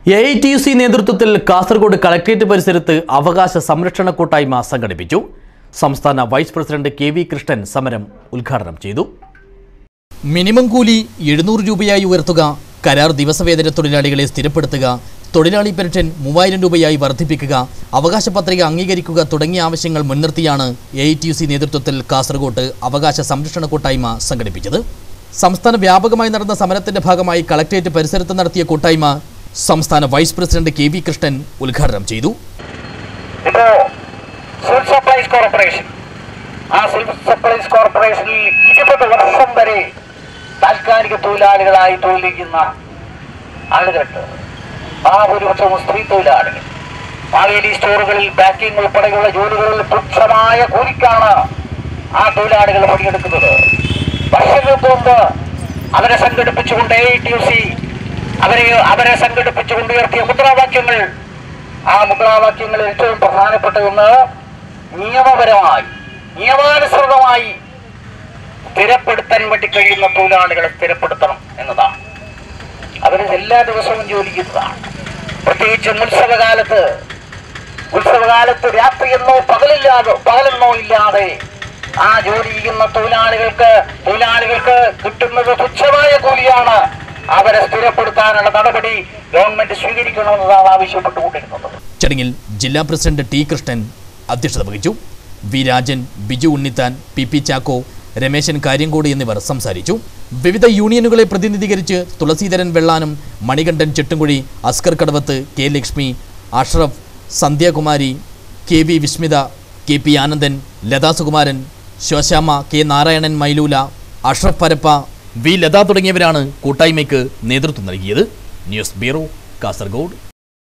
A I T U C നേതൃത്വത്തിൽ Kasaragod collectorate പരിസരത്ത് അവകാശ സംരക്ഷണ കൂട്ടായ്മ സംഘടിപ്പിച്ചു സംസ്ഥാന vice president K V Krishnan സമരം ഉദ്ഘാടനം ചെയ്തു മിനിമം കൂലി എഴുന്നൂറ് രൂപയായി ഉയർത്തുക കരാർ ദിവസവേതന തൊഴിലാളികളെ സ്ഥിരപ്പെടുത്തുക തൊഴിലാളി പെൻഷൻ മൂവായിരം രൂപയായി വർദ്ധിപ്പിക്കുക അവകാശ പത്രിക അംഗീകരിക്കുക തുടങ്ങിയ ആവശ്യങ്ങൾ മുൻനിർത്തിയാണ് A I T U C നേതൃത്വത്തിൽ കാസർഗോട്ട് അവകാശ സംരക്ഷണ കൂട്ടായ്മ സംഘടിപ്പിച്ചത് സംസ്ഥാന വ്യാപകമായി നടന്ന സമരത്തിന്റെ ഭാഗമായി കളക്ട്രേറ്റ് പരിസരത്ത് നടത്തിയ കൂട്ടായ്മ സംസ്ഥാന vice president K V Krishnan ഉദ്ഘാടനം ചെയ്തു ഇപ്പോ സിവിൽ സപ്ലൈസ് കോർപ്പറേഷൻ ആ സിവിൽ സപ്ലൈസ് കോർപ്പറേഷനിൽ ഇരുപത് വർഷം വരെ താൽക്കാലിക തൊഴിലാളികളായി തൊഴിൽ ചെയ്യുന്ന ആളുകളുണ്ട് ആ ഭൂരിപക്ഷവും സ്ത്രീ തൊഴിലാളികൾ മാവേലി സ്റ്റോറുകളിൽ പാക്കിംഗ് ഉൾപ്പെടെയുള്ള ജോലികളിൽ തുച്ഛമായ കൂലിക്കാണ് ആ തൊഴിലാളികൾ പണിയെടുക്കുന്നത് വർഷങ്ങൾക്ക് മുമ്പ് അവരെ സംഘടിപ്പിച്ചുകൊണ്ട് എ ടി യു സി അവരെ അവരെ സംഘടിപ്പിച്ചുകൊണ്ട് ഉയർത്തിയ മുദ്രാവാക്യങ്ങൾ ആ മുദ്രാവാക്യങ്ങളിൽ ഏറ്റവും പ്രധാനപ്പെട്ടതെന്ന് നിയമപരമായി നിയമാനുസൃതമായി സ്ഥിരപ്പെടുത്താൻ വേണ്ടി കഴിയുന്ന തൊഴിലാളികളെ സ്ഥിരപ്പെടുത്തണം എന്നതാണ് അവർ എല്ലാ ദിവസവും ജോലി ചെയ്യുന്നതാണ് പ്രത്യേകിച്ചും ഉത്സവകാലത്ത് ഉത്സവകാലത്ത് രാത്രിയെന്നോ പകലില്ലാതെ പകലെന്നോ ഇല്ലാതെ ആ ജോലി ചെയ്യുന്ന തൊഴിലാളികൾക്ക് തൊഴിലാളികൾക്ക് കിട്ടുന്നത് തുച്ഛമായ കൂലിയാണ് അവരെ സ്ഥിരപ്പെടുത്താനുള്ള നടപടി ഗവൺമെന്റ് സ്വീകരിക്കണമെന്നതാണ് ആവശ്യപ്പെട്ടുകൊണ്ടിരുന്നത് ചടങ്ങിൽ ജില്ലാ പ്രസിഡന്റ് ടി കൃഷ്ണൻ അധ്യക്ഷത വഹിച്ചു V Rajan Biju Unnithan P P Chacko Ramesan Kariyankode എന്നിവർ സംസാരിച്ചു വിവിധ യൂണിയനുകളെ പ്രതിനിധീകരിച്ച് Thulasidharan Vellanam Manikandan Chettumkuzhi Askar Kadavath K Lakshmi Ashraf Sandhyakumari K V Vismitha K P Anandan Latha Sukumaran Shoshamma K Narayanan Mailoola Ashraf Parappa V Latha തുടങ്ങിയവരാണ് കൂട്ടായ്മയ്ക്ക് നേതൃത്വം നൽകിയത് ന്യൂസ് ബ്യൂറോ കാസർഗോഡ്